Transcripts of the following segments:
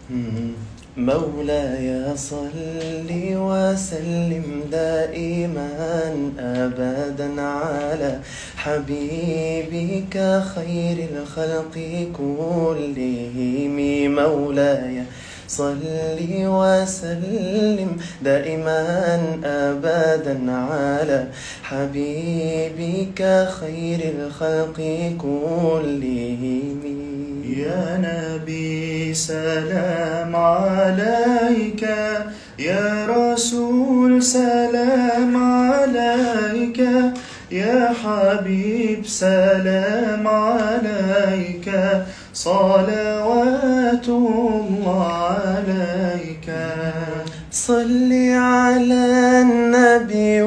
مولاي صل وسلم دائما ابدا على حبيبك خير الخلق كلهم مولاي صل وسلم دائما ابدا على حبيبك خير الخلق كلهم يا نبي سلام عليك يا رسول سلام عليك يا حبيب سلام عليك صلوات الله عليك صل على النبي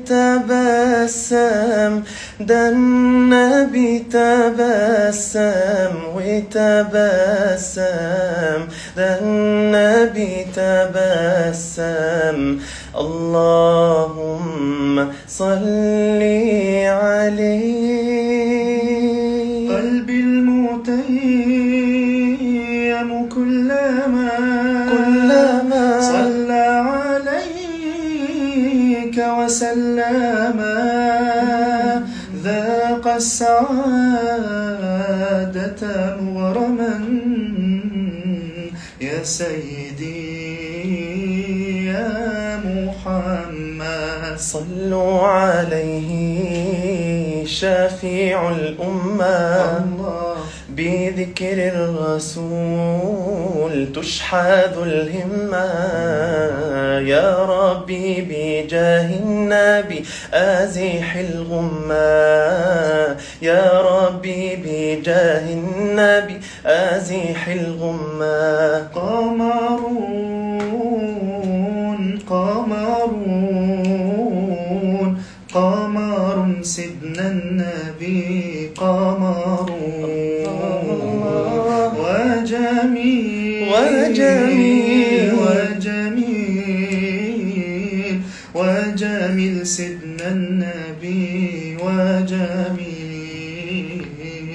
وتبسم ده النبي تبسم وتبسم ده النبي تبسم اللهم صل عليه قلبي المتيم كلما كلما صلى عليك وسلم ذاق السعادة مغرما يا سيدي يا محمد صلوا عليه شفيع الأمة الله بذكر الرسول تشحذ الهمة يا ربي بجاه النبي أزيح الغمة يا ربي بجاه النبي أزيح الغمة قمرون قمرون قمر سيدنا النبي قمرون وجميل وجميل. وجميل وجميل سيدنا النبي وجميل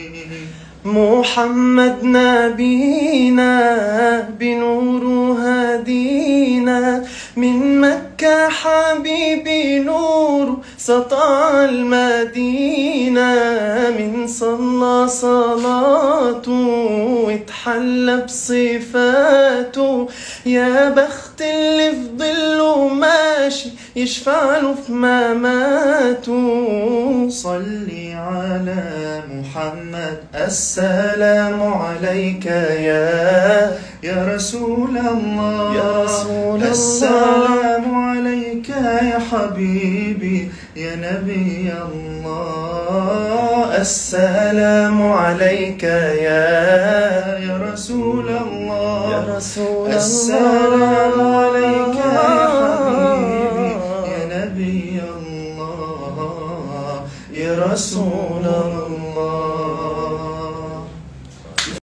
محمد نبينا بنور هدينا من مكة حبيبي نور سطع المدينة من صلى صلاته واتحلى بصفاته يا بخت اللي في ظله ماشي يشفع له في مماته صلي على محمد السلام عليك يا يا رسول الله يا رسول الله. السلام عليك يا حبيبي يا نبي الله السلام عليك يا يا رسول الله يا رسول الله السلام عليك يا حبيبي يا نبي الله يا رسول الله